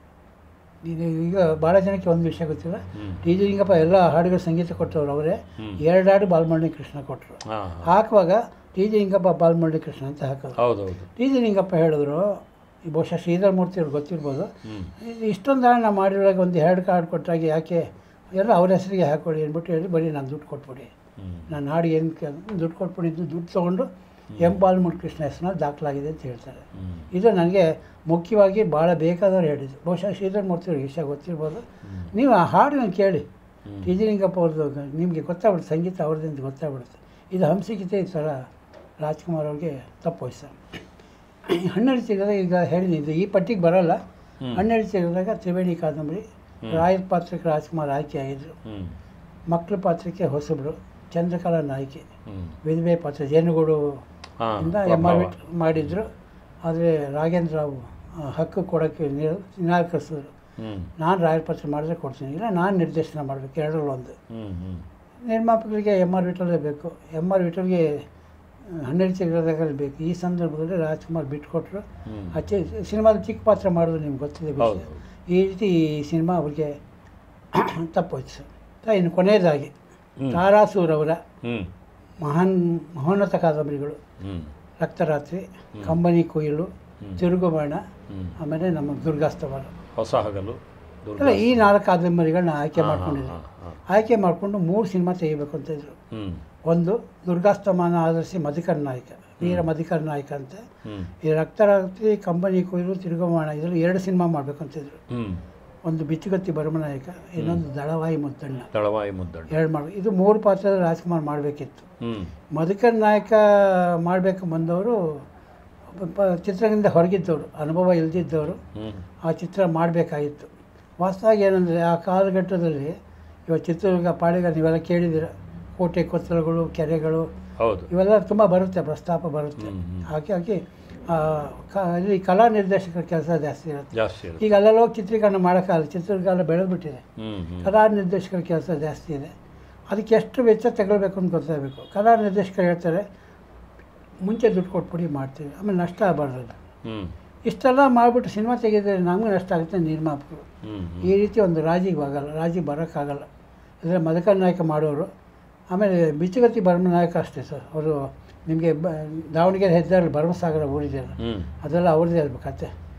ಇದು ಈಗ ಭಾಳ ಜನಕ್ಕೆ ಒಂದು ವಿಷಯ ಗೊತ್ತಿಲ್ಲ ಹ್ಮ್ ಟಿ ಜಿ ಲಿಂಗಪ್ಪ ಎಲ್ಲ ಹಾಡುಗಳ ಸಂಗೀತ ಕೊಟ್ಟವ್ರು ಅವರೇ ಹ್ಮ್. ಎರಡು ಹಾಡು ಬಾಲ್ಮಳ್ಳಿ ಕೃಷ್ಣ ಕೊಟ್ಟರು ಹಾ ಹಾಕುವಾಗ ಟಿ ಜಿ ಲಿಂಗಪ್ಪ ಬಾಲ್ಮಳ್ಳಿ ಕೃಷ್ಣ ಅಂತ ಹಾಕೋದು ಹೌದೌದು ಟಿ ಜಿ ಲಿಂಗಪ್ಪ ಹೇಳಿದ್ರು ಈ ಬಹುಶಃ ಶ್ರೀಧರ ಮೂರ್ತಿ ಅವ್ರಿಗೆ ಗೊತ್ತಿರ್ಬೋದು ಹ್ಮ್ ಇದು ಇಷ್ಟೊಂದು ಹಾಡು ನಾವು ಮಾಡಿರುವಾಗ ಒಂದು ಎರಡು ಹಾಡು ಕೊಟ್ಟಾಗ ಯಾಕೆ ಎಲ್ಲ ಅವ್ರ ಹೆಸರಿಗೆ ಹಾಕ್ಕೊಡಿ ಅಂದ್ಬಿಟ್ಟು ಹೇಳಿ ಬರೀ ನಾನು ದುಡ್ಡು ಕೊಟ್ಬಿಡಿ ಹ್ಮ್ ನಾನು ಹಾಡು ಏನು ದುಡ್ಡು ಕೊಟ್ಬಿಟ್ಟಿದ್ದು ದುಡ್ಡು ತೊಗೊಂಡು ಎಂ ಬಾಲ್ಮುಡ್ ಕೃಷ್ಣ ಹೆಸರಿನಲ್ಲಿ ದಾಖಲಾಗಿದೆ ಅಂತ ಹೇಳ್ತಾರೆ ಹ್ಮ್ ಇದು ನನಗೆ ಮುಖ್ಯವಾಗಿ ಭಾಳ ಬೇಕಾದವ್ರು ಹೇಳಿದ್ದು ಬಹುಶಃ ಶ್ರೀಧರ್ ಮೂರ್ತಿ ಅವ್ರಿಗೆ ವಿಷಯ ಗೊತ್ತಿರ್ಬೋದು ಹ್ಮ್. ನೀವು ಆ ಹಾಡನ್ನ ಕೇಳಿ ಹ್ಮ್. ಟಿ ಜಿ ಲಿಂಗಪ್ಪ ಅವ್ರದ್ದು ನಿಮಗೆ ಗೊತ್ತಾಗ್ಬಿಡುತ್ತೆ ಸಂಗೀತ ಅವ್ರದ್ದು ಅಂತ ಗೊತ್ತಾಗ್ಬಿಡುತ್ತೆ ಇದು ಹಂಸಗೀತೆ ಈ ಥರ ರಾಜ್ಕುಮಾರ್ ಅವ್ರಿಗೆ ತಪ್ಪೋಯ್ತು ಸರ್ ಹನ್ನೆರಡು ಸಿಗದಾಗ ಈಗ ಹೇಳಿದ್ದು ಈ ಪಟ್ಟಿಗೆ ಬರಲ್ಲ ಹ್ಮ್. ಹನ್ನೆರಡು ಸಿಗದಾಗ ತ್ರಿವೇಣಿ ಕಾದಂಬರಿ ರಾಯರ್ ಪಾತ್ರಕ್ಕೆ ರಾಜ್ಕುಮಾರ್ ಆಯ್ಕೆ ಆಗಿದ್ರು ಹ್ಮ್ ಮಕ್ಕಳ ಪಾತ್ರಕ್ಕೆ ಹೊಸಬ್ರು ಚಂದ್ರಕಲಾ ನಾಯ್ಕೆ ಹ್ಮ್ ವಿಧವೆ ಪಾತ್ರ ಜೇನುಗೂಡು ಹಾ ಇಂದ ಪ್ರಭಾವ. ಎಮ್ ಆರ್ ಮಾಡಿದ್ರು ಆದರೆ ರಾಘೇಂದ್ರ ರಾವ್ ಆ, ಹಕ್ಕು ಕೊಡೋಕ್ಕೆ ನಿರ್- ನಿರಾಕರಿಸಿದ್ರು ಹ್ಮ್ ನಾನು ರಾಯರ್ ಪಾತ್ರ ಮಾಡಿದ್ರೆ ಕೊಡ್ತೀನಿ ಇಲ್ಲ ನಾನು ನಿರ್ದೇಶನ ಮಾಡಬೇಕು ಎರಡರಲ್ಲಿ ಒಂದು ಹ್ಮ್ ಹ್ಮ್ ನಿರ್ಮಾಪಕರಿಗೆ ಎಮ್ ಆರ್ ವಿಠಲೇ ಬೇಕು ಎಮ್ ಆರ್ ವಿಠಲ್ಗೆ ಹನ್ನೆರಡು ಚಿತ್ರದಲ್ಲಿ ಬೇಕು ಈ ಸಂದರ್ಭದಲ್ಲಿ ರಾಜ್ಕುಮಾರ್ ಬಿಟ್ಕೊಟ್ರು ಹ್ಮ್ ಆ ಚಿ ಸಿನಿಮಾದ ಚಿಕ್ಕ ಪಾತ್ರ ಮಾಡೋದು ನಿಮ್ಗೆ ಗೊತ್ತಿದೆ ವಿಷಯ. ಹೌದು. ಈ ರೀತಿ ಈ ಸಿನಿಮಾ ಅವ್ರಿಗೆ ತಪ್ಪೋಯ್ತು ಸರ್ ತ- ಇನ್ನು ಕೊನೆಯದಾಗಿ ಹ್ಮ್. ತಾರಾಸೂರವರ ಹ್ಮ್ ಮಹಾನ್ ಮಹೋನ್ನತ ಕಾದಂಬರಿಗಳು ಹ್ಮ್ ರಕ್ತರಾತ್ರಿ ಕಂಬನಿ ಕೊಯ್ಲು ಹ್ಮ್. ತಿರುಗುಬಾಣ ಹ್ಮ್ ಆಮೇಲೆ ನಮ್ಮ ದುರ್ಗಾಸ್ತವಾರ ಹೊಸ ಹಗಲು ದುರ್ಗಾ ಅಲ್ಲ ಈ ನಾಲ್ಕು ಕಾದಂಬರಿಗಳನ್ನ ಆಯ್ಕೆ ಹಾ, ಹಾ, ಮಾಡ್ಕೊಂಡಿದ್ರು ಹಾ, ಹಾ. ಆಯ್ಕೆ ಮಾಡಿಕೊಂಡು ಮೂರು ಸಿನಿಮಾ ತೆಗಿಬೇಕು ಅಂತ ಇದ್ರು ಹ್ಮ್ ಒಂದು ದುರ್ಗಾಸ್ತಮಾನ ಆಧರಿಸಿ ಮಧುಕರ್ ನಾಯಕ ವೀರ ಮಧುಕರ್ ನಾಯಕ ಅಂತ ಹ್ಮ್ ಈ ರಕ್ತರಾತ್ರಿ ಕಂಬನಿ ಕೊಯ್ಲು ತಿರುಗುಬಾಣ ಇದರಲ್ಲಿ ಎರಡು ಸಿನಿಮಾ ಮಾಡ್ಬೇಕಂತಿದ್ರು ಹ್ಮ್ ಒಂದು ಬಿಚ್ಚುಗತ್ತಿ ಭರಮನಾಯಕ ಇನ್ನೊಂದು ದಳವಾಯಿ ಮುದ್ದಣ್ಣ ದಳವಾಯಿ ಮುದ್ದಣ್ಣ ಎರಡು ಮಾಡ್ಬೇಕು ಇದು ಮೂರು ಪಾತ್ರದ ರಾಜ್ಕುಮಾರ್ ಮಾಡಬೇಕಿತ್ತು ಹ್ಮ್ ಮಧುಕರ್ ನಾಯಕ ಮಾಡಬೇಕು ಬಂದವರು ಪ- ಚಿತ್ರದಿಂದ ಹೊರಗಿದ್ದವರು ಅನುಭವ ಇಲ್ದಿದ್ದವರು ಹ್ಮ್ ಆ ಚಿತ್ರ ಮಾಡಬೇಕಾಗಿತ್ತು ವಾಸ್ತವವಾಗಿ ಏನಂದರೆ ಆ ಕಾಲಘಟ್ಟದಲ್ಲಿ ಇವಾಗ ಚಿತ್ರದುರ್ಗ ಪಾಳಿಗ ನೀವೆಲ್ಲ ಕೇಳಿದ್ದೀರ ಕೋಟೆ ಕೊತ್ತಲಗಳು ಕೆರೆಗಳು ಹೌದು ಇವೆಲ್ಲ ತುಂಬ ಬರುತ್ತೆ ಪ್ರಸ್ತಾಪ ಬರುತ್ತೆ ಹ್ಮ್, ಹ್ಮ್. ಹಾಗಾಗಿ ಆ, ಕ- ಇಲ್ಲಿ ಕಲಾ ನಿರ್ದೇಶಕರ ಕೆಲಸ ಜಾಸ್ತಿ ಇರುತ್ತೆ ಜಾಸ್ತಿ ಇರುತ್ತೆ ಈಗ ಅಲ್ಲೆಲ್ಲ ಹೋಗಿ ಚಿತ್ರೀಕರಣ ಮಾಡೋಕ್ಕಾಗಲ್ಲ ಚಿತ್ರದುರ್ಗ ಬೆಳೆದ್ಬಿಟ್ಟಿದೆ ಹ್ಮ್ ಹ್ಮ್ ಕಲಾ ನಿರ್ದೇಶಕರ ಕೆಲಸ ಜಾಸ್ತಿ ಇದೆ ಅದಕ್ಕೆ ಎಷ್ಟು ವೆಚ್ಚ ತಗೊಳ್ಬೇಕು ಅಂತ ಗೊತ್ತಾಗಬೇಕು ಕಲಾ ನಿರ್ದೇಶಕರು ಹೇಳ್ತಾರೆ ಮುಂಚೆ ದುಡ್ಡು ಕೊಟ್ಬಿಡಿ ಮಾಡ್ತೀವಿ ಆಮೇಲೆ ನಷ್ಟ ಆಗಬಾರ್ದು ಹ್ಮ್ ಇಷ್ಟೆಲ್ಲ ಮಾಡಿಬಿಟ್ಟು ಸಿನಿಮಾ ತೆಗೆದರೆ ನಮಗೂ ನಷ್ಟ ಆಗುತ್ತೆ ನಿರ್ಮಾಪಕರು ಹ್ಮ್ ಈ ರೀತಿ ಒಂದು ರಾಜಿಗೆ ಆಗಲ್ಲ ರಾಜಿ ಬರೋಕ್ಕಾಗಲ್ಲ ಅಂದರೆ ಮದಕರ್ ನಾಯಕ ಮಾಡೋರು ಆಮೇಲೆ ಬಿಚ್ಚುಗತ್ತಿ ಭರಮ ನಾಯಕ ಅಷ್ಟೇ ಸರ್ ಅವರು ನಿಮಗೆ ಬ ದಾವಣಗೆರೆ ಹೆದ್ದಾರಲ್ಲಿ ಭರಮಸಾಗರ ಊರಿದೆಯಲ್ಲ ಹ್ಮ್ ಅದೆಲ್ಲ ಅವ್ರದ್ದೇ ಅಲ್ಬೇಕು ಕತೆ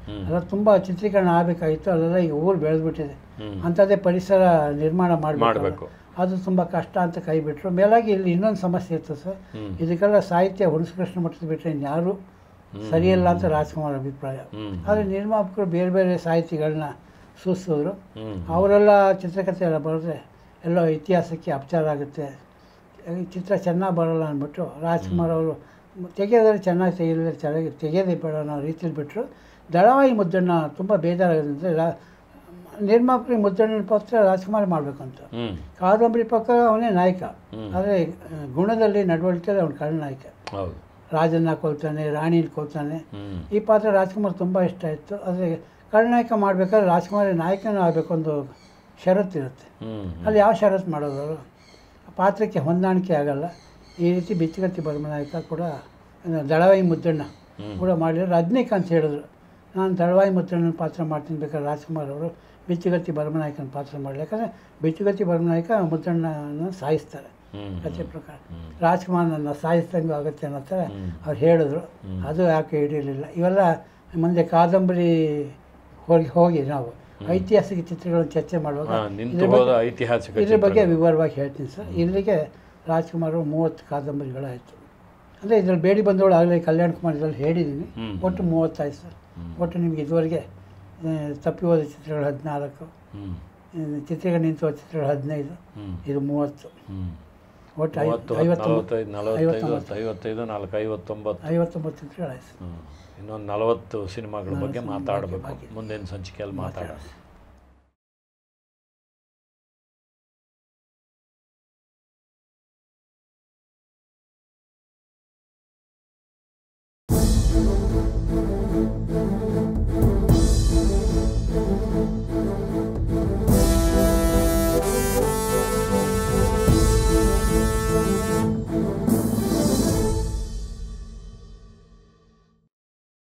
ಹ್ಮ್. ಎಲ್ಲ ತುಂಬ ಚಿತ್ರೀಕರಣ ಆಗಬೇಕಾಗಿತ್ತು ಅಲ್ಲೆಲ್ಲ ಈಗ ಊರು ಬೆಳೆದ್ಬಿಟ್ಟಿದೆ ಹ್ಮ್. ಅಂಥದ್ದೇ ಪರಿಸರ ನಿರ್ಮಾಣ ಮಾಡ್ಬೇಕು. ಮಾಡಬೇಕು ಅದು ತುಂಬ ಕಷ್ಟ ಅಂತ ಕೈ ಬಿಟ್ಟರು ಮೇಲಾಗಿ ಇಲ್ಲಿ ಇನ್ನೊಂದು ಸಮಸ್ಯೆ ಇತ್ತು ಸರ್ ಹ್ಮ್. ಇದಕ್ಕೆಲ್ಲ ಸಾಹಿತ್ಯ ಹುಣಸಕೃಷ್ಣ ಮಠದ ಬಿಟ್ಟರೆ ಇನ್ಯಾರು ಸರಿಯಲ್ಲ ಅಂತ ರಾಜ್ಕುಮಾರ್ ಅಭಿಪ್ರಾಯ ಹ್ಮ್. ಆದರೆ ನಿರ್ಮಾಪಕರು ಬೇರೆ ಬೇರೆ ಸಾಹಿತಿಗಳನ್ನ ಸೂಚಿಸಿದ್ರು ಹ್ಮ್. ಅವರೆಲ್ಲ ಚಿತ್ರಕಥೆ ಎಲ್ಲ ಬರೆದ್ರೆ ಎಲ್ಲೋ ಇತಿಹಾಸಕ್ಕೆ ಅಪಚಾರ ಆಗುತ್ತೆ ಈ ಚಿತ್ರ ಚೆನ್ನಾಗಿ ಬರೋಲ್ಲ ಅಂದ್ಬಿಟ್ಟು ರಾಜ್ಕುಮಾರ್ ಅವರು ತೆಗೆಯೋದ್ರೆ ಚೆನ್ನಾಗಿ ತೆಗೆಯೋದ್ರೆ ಚೆನ್ನಾಗಿ ತೆಗೆಯೋದೇ ಬೇಡ ಅನ್ನೋ ರೀತಿಯಲ್ಲಿ ಬಿಟ್ಟರು ದಳವಾಯಿ ಮುದ್ದಣ್ಣ ತುಂಬ ಬೇಜಾರಾಗುತ್ತೆ ರಾ ನಿರ್ಮಾಪಕರಿಗೆ ಮುದ್ದಣ್ಣನ ಪಾತ್ರ ರಾಜ್ಕುಮಾರ್ ಮಾಡಬೇಕಂತ ಹ್ಮ್. ಕಾದಂಬರಿ ಪಕ್ಕ ಅವನೇ ನಾಯಕ ಹ್ಮ್. ಆದರೆ ಗುಣದಲ್ಲಿ ನಡವಳಿಕೆಯಲ್ಲಿ ಅವನು ಖಳನಾಯಕ ಹೌದು ರಾಜನ್ನ ಕೊಲ್ತಾನೆ ರಾಣಿನ ಕೊಲ್ತಾನೆ ಹ್ಮ್. ಈ ಪಾತ್ರ ರಾಜ್ಕುಮಾರ್ ತುಂಬ ಇಷ್ಟ ಇತ್ತು ಆದರೆ ಖಳನಾಯಕ ಮಾಡಬೇಕಾದ್ರೆ ರಾಜ್ಕುಮಾರ್ ನಾಯಕನೂ ಆಗಬೇಕು ಒಂದು ಷರತ್ತಿರುತ್ತೆ ಹ್ಮ್. ಅಲ್ಲಿ ಯಾವ ಷರತ್ತು ಮಾಡೋದು ಅವರು ಆ ಪಾತ್ರಕ್ಕೆ ಹೊಂದಾಣಿಕೆ ಆಗಲ್ಲ ಈ ರೀತಿ ಬಿಚ್ಚಗತ್ತಿ ಬರಮನಾಯಕ ಕೂಡ ಏನು ದಳವಾಯಿ ಮುದ್ದಣ್ಣ ಹ್ಮ್. ಕೂಡ ಮಾಡಿದ್ರು ರಜನಿಕಾಂತ್ ಹೇಳಿದ್ರು ನಾನು ದಳವಾಯಿ ಮುದ್ದಣ್ಣನ ಪಾತ್ರ ಮಾಡ್ತೀನಿ ಬೇಕಾದ್ರೆ ರಾಜ್ಕುಮಾರ್ ಅವರು ಬಿಚ್ಚುಗತ್ತಿ ಬರಮನಾಯಕನ ಪಾತ್ರ ಮಾಡಲಿ ಯಾಕಂದರೆ ಬಿಚ್ಚುಗತ್ತಿ ಬರಮನಾಯಕ ಮುದ್ದಣ್ಣನ ಸಾಯಿಸ್ತಾರೆ ಹ್ಮ್. ಕಥೆ ಪ್ರಕಾರ ಹ್ಮ್. ರಾಜ್ಕುಮಾರ್ ನನ್ನ ಸಾಯಿಸ್ದಂಗೆ ಆಗುತ್ತೆ ಅನ್ನೋ ಥರ ಹ್ಮ್. ಅವ್ರು ಹೇಳಿದ್ರು ಹ್ಮ್. ಅದು ಯಾಕೆ ಹಿಡಿಯಲಿಲ್ಲ ಇವೆಲ್ಲ ಮುಂದೆ ಕಾದಂಬರಿ ಹೋಗಿ ಹೋಗಿ ನಾವು ಐತಿಹಾಸಿಕ ಚಿತ್ರಗಳನ್ನು ಚರ್ಚೆ ಮಾಡುವಾಗ ಹಾ, ನಿಂತು ಇದ್ರ ಹೋದ ಬಗ್ಗೆ- ಐತಿಹಾಸಿಕ ಇದ್ರ ಬಗ್ಗೆ ಚಿತ್ರಗಳು. ವಿವರವಾಗಿ ಹೇಳ್ತೀನಿ ಸರ್ ಇಲ್ಲಿಗೆ ರಾಜ್ಕುಮಾರ್ ಮೂವತ್ತು ಕಾದಂಬರಿಗಳಾಯಿತು ಅಂದರೆ ಇದರಲ್ಲಿ ಬೇಡಿ ಬಂದವಳು ಆಗಲೇ ಕಲ್ಯಾಣ ಕುಮಾರ್ ಇದರಲ್ಲಿ ಹೇಳಿದ್ದೀನಿ ಹ್ಮ್. ಒಟ್ಟು ಮೂವತ್ತಾಯ್ತು ಸರ್ ಹ್ಮ್. ಒಟ್ಟು ನಿಮಗೆ ಇದುವರೆಗೆ ಆ, ತಪ್ಪಿ ಹೋದ ಚಿತ್ರಗಳು ಹದಿನಾಲ್ಕು ಹ್ಮ್. ಚಿತ್ರೀಕರಣ ನಿಂತು ಹೋದ ಚಿತ್ರಗಳು ಹದಿನೈದು ಹ್ಮ್. ಇದು ಮೂವತ್ತು ಹ್ಮ್. ಒಟ್ಟು ಐ- ಮೂವತ್ತು, ಐವತ್ತೊಂಬತ್ತು ನಲವತ್ತೈದು ನಲವತ್ತೈದು ಐವತ್ತೊಂಬತ್ತು. ಐವತ್ತೈದು ನಾಲ್ಕು ಐವತ್ತೊಂಬತ್ತು ಐವತ್ತೊಂಬತ್ತು ಚಿತ್ರಗಳಾಯ್ತು ಹ್ಮ್. ಇನ್ನೊಂದು ನಲವತ್ತು ಸಿನಿಮಾಗಳ ಬಗ್ಗೆ ನಲವತ್ತು ಮಾತಾಡಬೇಕು ಬಗ್ಗೆ- ಬಗ್ಗೆ. ಮುಂದಿನ ಸಂಚಿಕೆಯಲ್ಲಿ ಮಾತಾಡೋಣ